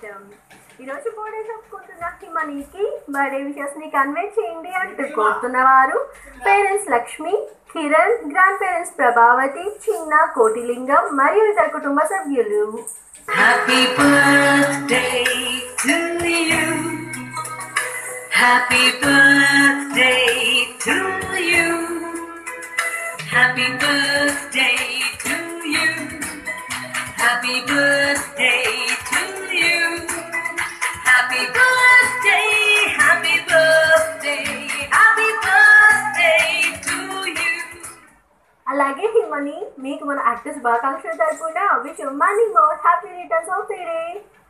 ఇష్టం ఈరోజు బర్త్డే చెప్పుకుంటున్న హిమనీకి బర్త్డే విషెస్ ని కన్వే చేయండి అంటూ కోరుతున్న వారు parents Lakshmi Kiran grand parents Prabhavati Chinna Kotilingam మరియు ఇతర కుటుంబ సభ్యులు Happy birthday to you. Happy birthday to you. Happy birthday to you. Happy birthday to you. Happy birthday, happy birthday, happy birthday to you. అలాగే హిమని మీకు మన యాక్టర్స్ శుభాకాంక్షలు తరపున wish many more happy returns of the day